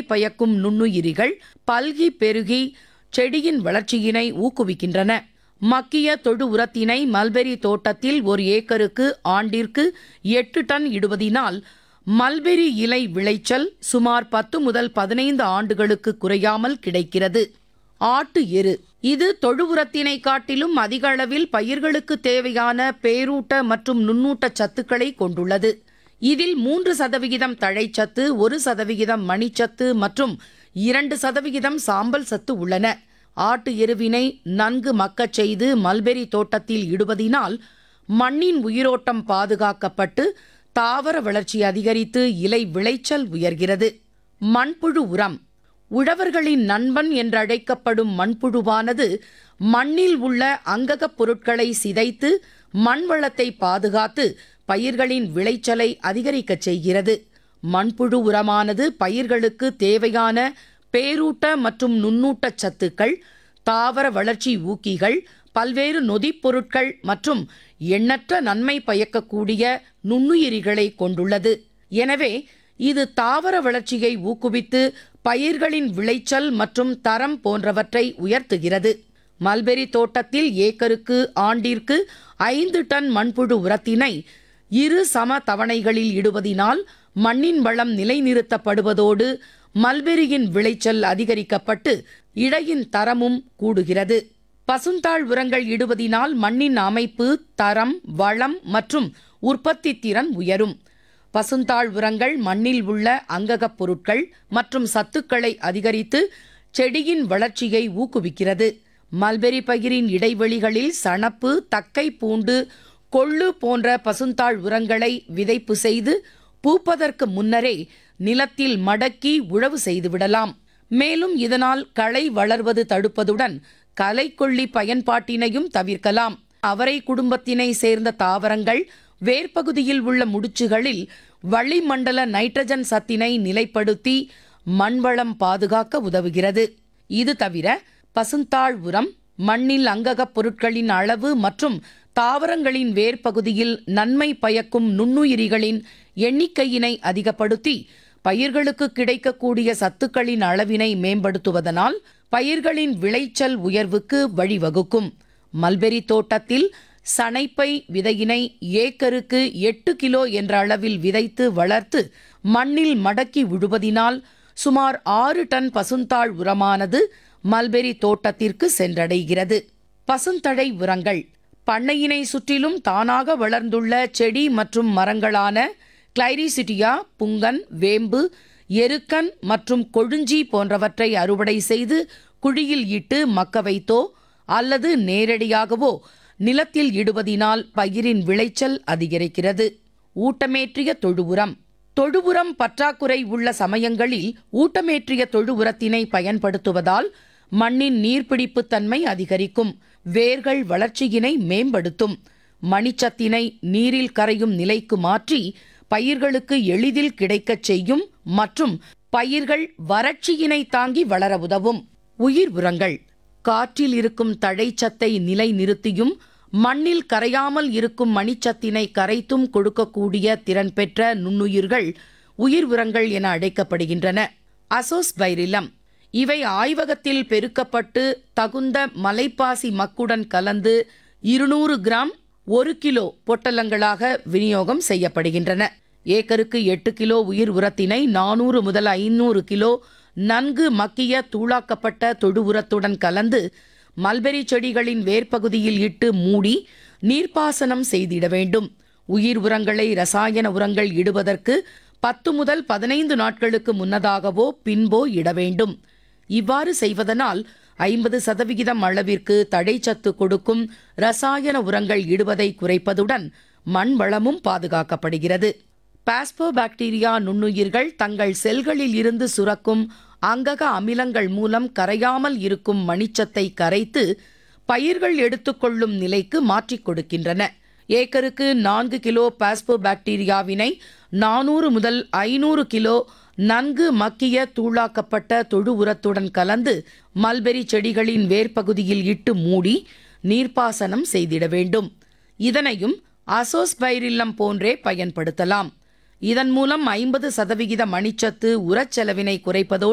பயக்கும் நுண்ணுயிரிகள் பல்கி பெருகி செடியின் வளர்ச்சியினை ஊக்குவிக்கின்றன மக்கிய தொழு உரத்தினை மல்பெரி தோட்டத்தில் ஒரு ஏக்கருக்கு ஆண்டிற்கு எட்டு டன் இடுவதினால் மல்பெரி இலை விளைச்சல் சுமார் பத்து முதல் பதினைந்து ஆண்டுகளுக்கு குறையாமல் கிடைக்கிறது ஆட்டு எரு இது தொழு உரத்தினை காட்டிலும் அதிக அளவில் பயிர்களுக்கு தேவையான பேரூட்ட மற்றும் நுண்ணூட்ட சத்துக்களை கொண்டுள்ளது இதில் மூன்று சதவிகிதம் தழைச்சத்து ஒரு சதவிகிதம் மணிச்சத்து மற்றும் இரண்டு சதவிகிதம் சாம்பல் சத்து உள்ளன ஆட்டு எருவினை நன்கு மக்கச் செய்து மல்பெரி தோட்டத்தில் இடுவதினால் மண்ணின் உயிரோட்டம் பாதுகாக்கப்பட்டு தாவர வளர்ச்சி அதிகரித்து இலை விளைச்சல் உயர்கிறது மண்புழு உரம் உழவர்களின் நண்பன் என்றழைக்கப்படும் மண்புழுவானது மண்ணில் உள்ள அங்ககப் பொருட்களை சிதைத்து மண் வளத்தை பாதுகாத்து பயிர்களின் விளைச்சலை அதிகரிக்கச் செய்கிறது மண்புழு உரமானது பயிர்களுக்கு தேவையான பேரூட்ட மற்றும் நுண்ணூட்ட சத்துக்கள் தாவர வளர்ச்சி ஊக்கிகள் பல்வேறு நொதிப் பொருட்கள் மற்றும் எண்ணற்ற நன்மை பயக்கக்கூடிய நுண்ணுயிரிகளை கொண்டுள்ளது எனவே இது தாவர வளர்ச்சியை ஊக்குவித்து பயிர்களின் விளைச்சல் மற்றும் தரம் போன்றவற்றை உயர்த்துகிறது மல்பெரி தோட்டத்தில் ஏக்கருக்கு ஆண்டிற்கு ஐந்து டன் மண்புழு உரத்தினை இரு சம தவணைகளில் இடுவதினால் மண்ணின் வளம் நிலைநிறுத்தப்படுவதோடு மல்பெரியின் விளைச்சல் அதிகரிக்கப்பட்டு இழையின் தரமும் கூடுகிறது பசுந்தாள் உரங்கள் இடுவதினால் மண்ணின் அமைப்பு தரம் வளம் மற்றும் உற்பத்தி திறன் உயரும் பசுந்தாள் உரங்கள் மண்ணில் உள்ள அங்ககப் பொருட்கள் மற்றும் சத்துக்களை அதிகரித்து செடியின் வளர்ச்சியை ஊக்குவிக்கிறது மல்பெரி பயிரின் இடைவெளிகளில் சணப்பு தக்கை பூண்டு கொள்ளு போன்ற பசுந்தாள் உரங்களை விதைப்பு செய்து பூப்பதற்கு முன்னரே நிலத்தில் மடக்கி உழவு செய்துவிடலாம் மேலும் இதனால் களை வளர்வது தடுப்பதுடன் களைக்கொல்லி பயன்பாட்டினையும் தவிர்க்கலாம் அவரை குடும்பத்தினை சேர்ந்த தாவரங்கள் வேர்ப்பகுதியில் உள்ள முடிச்சுகளில் வளிமண்டல நைட்ரஜன் சத்தினை நிலைப்படுத்தி மண்வளம் பாதுகாக்க உதவுகிறது இது தவிர பசுந்தாள் உரம் மண்ணில் அங்ககப் பொருட்களின் அளவு மற்றும் தாவரங்களின் வேர்ப்பகுதியில் நன்மை பயக்கும் நுண்ணுயிரிகளின் எண்ணிக்கையினை அதிகப்படுத்தி பயிர்களுக்கு கிடைக்கக்கூடிய சத்துக்களின் அளவினை மேம்படுத்துவதனால் பயிர்களின் விளைச்சல் உயர்வுக்கு வழிவகுக்கும் மல்பெரி தோட்டத்தில் சணைப்பை விதையினை ஏக்கருக்கு எட்டு கிலோ என்ற அளவில் விதைத்து வளர்த்து மண்ணில் மடக்கி விழுவதினால் சுமார் ஆறு டன் பசுந்தாள் உரமானது மல்பெரி தோட்டத்திற்கு சென்றடைகிறது பசுந்தழை உரங்கள் பண்ணையினை சுற்றிலும் தானாக வளர்ந்துள்ள செடி மற்றும் மரங்களான கிளைரிசிட்டியா புங்கன் வேம்பு எருக்கன் மற்றும் கொழுஞ்சி போன்றவற்றை அறுவடை செய்து குழியில் இட்டு மக்க வைத்தோ அல்லது நேரடியாகவோ நிலத்தில் இடுவதினால் பயிரின் விளைச்சல் அதிகரிக்கிறது ஊட்டமேற்றிய தொழு உரம் தொழு உரம் பற்றாக்குறை உள்ள சமயங்களில் ஊட்டமேற்றிய தொழு உரத்தினை பயன்படுத்துவதால் மண்ணின் நீர்பிடிப்பு தன்மை அதிகரிக்கும் வேர்கள் வளர்ச்சியினை மேம்படுத்தும் மணிச்சத்தினை நீரில் கரையும் நிலைக்கு மாற்றி பயிர்களுக்கு எளிதில் கிடைக்கச் செய்யும் மற்றும் பயிர்கள் வறட்சியினை தாங்கி வளர உதவும் உயிர் உரங்கள் காற்றில் இருக்கும் தழைச்சத்தை நிலை நிறுத்தியும் மண்ணில் கரையாமல் இருக்கும் மணிச்சத்தினை கரைத்தும் கொடுக்கக்கூடிய திறன் பெற்ற நுண்ணுயிர்கள் உயிர் உரங்கள் என அழைக்கப்படுகின்றன அசோஸ்பைரிலம் இவை ஆய்வகத்தில் பெருக்கப்பட்டு தகுந்த மலைப்பாசி மக்குடன் கலந்து இருநூறு கிராம் ஒரு கிலோ பொட்டலங்களாக விநியோகம் செய்யப்படுகின்றன ஏக்கருக்கு எட்டு கிலோ உயிர் உரத்தினை நானூறு முதல் ஐநூறு கிலோ நன்கு மக்கிய தூளாக்கப்பட்ட தொழு உரத்துடன் கலந்து மல்பெரி செடிகளின் வேர்ப்பகுதியில் இட்டு மூடி நீர்ப்பாசனம் செய்திட வேண்டும் உயிர் உரங்களை ரசாயன உரங்கள் இடுவதற்கு பத்து முதல் பதினைந்து நாட்களுக்கு முன்னதாகவோ பின்போ இட வேண்டும் இவ்வாறு செய்வதனால் ஐம்பது சதவிகிதம் அளவிற்கு தடைச்சத்து கொடுக்கும் ரசாயன உரங்கள் இடுவதை குறைப்பதுடன் மண் வளமும் பாதுகாக்கப்படுகிறது பாஸ்போபாக்டீரியா நுண்ணுயிர்கள் தங்கள் செல்களில் இருந்து சுரக்கும் அங்கக அமிலங்கள் மூலம் கரையாமல் இருக்கும் மணிச்சத்தை கரைத்து பயிர்கள் எடுத்துக்கொள்ளும் நிலைக்கு மாற்றிக் கொடுக்கின்றன ஏக்கருக்கு நான்கு கிலோ பாஸ்போபாக்டீரியாவினை நானூறு முதல் ஐநூறு கிலோ நன்கு மக்கிய தூளாக்கப்பட்ட தொழு உரத்துடன் கலந்து மல்பெரி செடிகளின் வேர்ப்பகுதியில் இட்டு மூடி நீர்ப்பாசனம் செய்திட வேண்டும் இதனையும் அசோஸ்பைரில்லம் போன்றே பயன்படுத்தலாம் இதன் மூலம் ஐம்பது சதவிகித மணிச்சத்து உரச்செலவினை குறைப்பதோடு